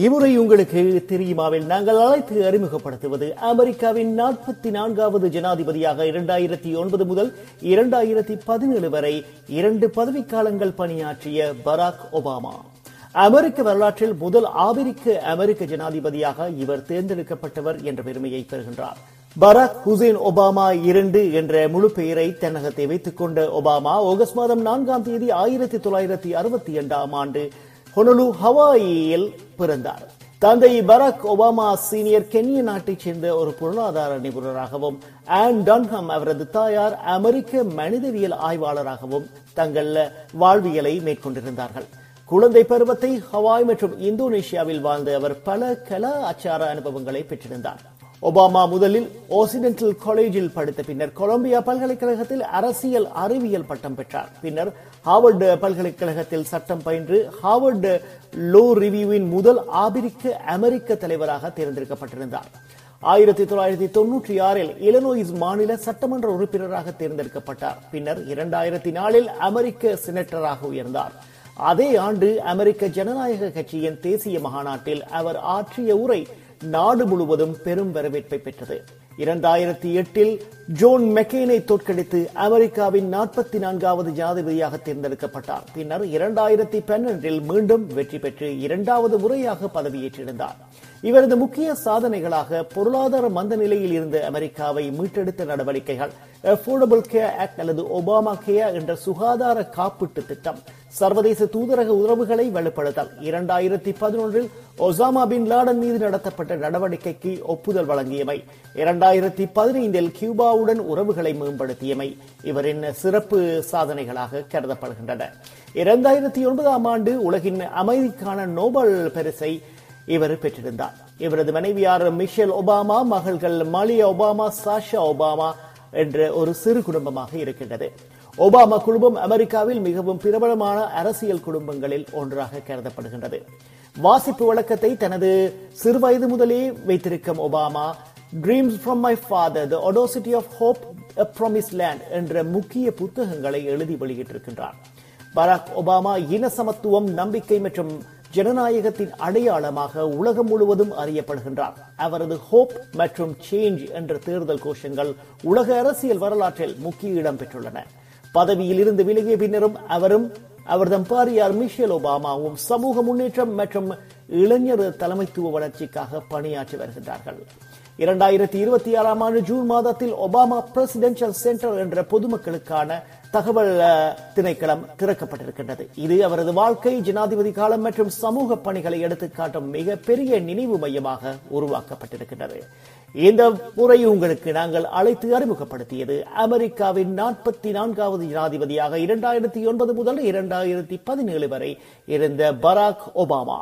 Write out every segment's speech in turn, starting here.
இம்முறை உங்களுக்கு தெரியுமாவில் நாங்கள் அழைத்து அறிமுகப்படுத்துவது அமெரிக்காவின் நாற்பத்தி நான்காவது ஜனாதிபதியாக இரண்டாயிரத்தி ஒன்பது முதல் இரண்டாயிரத்தி பதினேழு வரை இரண்டு பதவிக்காலங்கள் பணியாற்றிய பராக் ஒபாமா அமெரிக்க வரலாற்றில் முதல் ஆபிரிக்க அமெரிக்க ஜனாதிபதியாக இவர் தேர்ந்தெடுக்கப்பட்டவர் என்ற பெருமையை பெறுகின்றார் பராக் ஹுசேன் ஒபாமா இரண்டு என்ற முழு பெயரை தென்னகத்தை வைத்துக் கொண்ட ஒபாமா ஆகஸ்ட் மாதம் நான்காம் தேதி ஆயிரத்தி தொள்ளாயிரத்தி அறுபத்தி இரண்டாம் ஆண்டு ஹொனலு ஹவாயியில் பிறந்தார் தந்தை பராக் ஒபாமா சீனியர் கென்ய நாட்டைச் சேர்ந்த ஒரு பொருளாதார நிபுணராகவும் ஆன் டன்ஹம் அவரது தாயார் அமெரிக்க மனிதவியல் ஆய்வாளராகவும் தங்கள் வாழ்வியலை மேற்கொண்டிருந்தார்கள் குழந்தை பருவத்தை ஹவாய் மற்றும் இந்தோனேஷியாவில் வாழ்ந்த அவர் பல கலாச்சார அனுபவங்களை பெற்றிருந்தார் ஒபாமா முதலில் ஓசிடென்டல் காலேஜில் படித்த பின்னர் கொலம்பியா பல்கலைக்கழகத்தில் அரசியல் அறிவியல் பட்டம் பெற்றார் பின்னர் ஹார்வர்டு பல்கலைக்கழகத்தில் சட்டம் பயின்று ஹார்வர்டு லோ ரிவ்யூவின் முதல் ஆபிரிக்க அமெரிக்க தலைவராக தேர்ந்தெடுக்கப்பட்டிருந்தார் ஆயிரத்தி தொள்ளாயிரத்தி தொன்னூற்றி ஆறில் இலனோயிஸ் மாநில சட்டமன்ற உறுப்பினராக தேர்ந்தெடுக்கப்பட்டார் பின்னர் இரண்டாயிரத்தி நாலில் அமெரிக்க செனட்டராக உயர்ந்தார் அதே ஆண்டு அமெரிக்க ஜனநாயக கட்சியின் தேசிய மாநாட்டில் அவர் ஆற்றிய உரை நாடு முழுவதும் பெரும் வரவேற்பை பெற்றது இரண்டாயிரத்தி எட்டில் ஜோன் மெக்கேனை தோற்கடித்து அமெரிக்காவின் நாற்பத்தி நான்காவது ஜனாதிபதியாக தேர்ந்தெடுக்கப்பட்டார் பின்னர் இரண்டாயிரத்தி பன்னெண்டில் மீண்டும் வெற்றி பெற்று இரண்டாவது முறையாக பதவியேற்றிருந்தார் இவரது முக்கிய சாதனைகளாக பொருளாதார மந்த நிலையில் இருந்த அமெரிக்காவை மீட்டெடுத்த நடவடிக்கைகள் அஃபோர்டபுள் கேர் ஆக்ட் அல்லது ஒபாமா கேர் என்ற சுகாதார காப்பீட்டு திட்டம் சர்வதேச தூதரக உறவுகளை வலுப்படுத்தல் இரண்டாயிரத்தி பதினொன்றில் ஒசாமா பின் லாடன் மீது நடத்தப்பட்ட நடவடிக்கைக்கு ஒப்புதல் வழங்கியமை இரண்டாயிரத்தி பதினைந்தில் கியூபாவுடன் உறவுகளை மேம்படுத்தியமை இவரின் சிறப்பு சாதனைகளாக கருதப்படுகின்றன இரண்டாயிரத்தி ஒன்பதாம் ஆண்டு உலகின் அமைதிக்கான நோபல் பரிசை இவர் பெற்றிருந்தார் இவரது மனைவியார் மிஷேல் ஒபாமா மகள்கள் மாலியா ஒபாமா சாஷா ஒபாமா என்ற ஒரு சிறு குடும்பமாக இருக்கின்றது ஒபாமா குடும்பம் அமெரிக்காவில் மிகவும் பிரபலமான அரசியல் குடும்பங்களில் ஒன்றாக கருதப்படுகின்றது வாசிப்பு வழக்கத்தை தனது சிறுவயது முதலே வைத்திருக்கும் Obama Dreams from My Father the Audacity of Hope Promised Land என்ற முக்கிய புத்தகங்களை எழுதி வெளியிட்டிருக்கின்றார் பராக் ஒபாமா இன சமத்துவம் நம்பிக்கை மற்றும் ஜனநாயகத்தின் அடையாளமாக உலகம் முழுவதும் அறியப்படுகின்றார் அவரது ஹோப் மற்றும் சேஞ்ச் என்ற தேர்தல் கோஷங்கள் உலக அரசியல் வரலாற்றில் முக்கிய இடம் பெற்றுள்ளன பதவியில் இருந்து விலகிய பின்னரும் அவரும் அவரது பாரியார் மிஷேல் ஒபாமாவும் சமூக முன்னேற்றம் மற்றும் இளைஞர் தலைமைத்துவ வளர்ச்சிக்காக பணியாற்றி வருகின்றார்கள் இரண்டாயிரத்தி இருபத்தி ஆறாம் ஆண்டு ஜூன் மாதத்தில் ஒபாமா பிரசிடென்சியல் சென்டர் என்ற பொதுமக்களுக்கான தகவல் திணைக்களம் திறக்கப்பட்டிருக்கின்றது இது அவரது வாழ்க்கை ஜனாதிபதி காலம் மற்றும் சமூக பணிகளை எடுத்துக்காட்டும் மிக பெரிய நினைவு மையமாக உருவாக்கப்பட்டிருக்கின்றது இந்த முறை உங்களுக்கு நாங்கள் அழைத்து அறிமுகப்படுத்தியது அமெரிக்காவின் நாற்பத்தி நான்காவது ஜனாதிபதியாக இரண்டாயிரத்தி ஒன்பது முதல் இரண்டாயிரத்தி பதினேழு வரை இருந்த பராக் ஒபாமா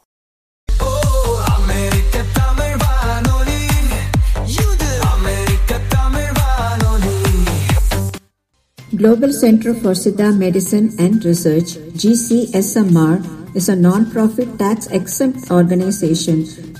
அமெரிக்க தமிழ் வானொலி இது அமெரிக்க தமிழ் வானொலி Global Center for Siddha Medicine and Research, GCSMR, is a non-profit tax-exempt organization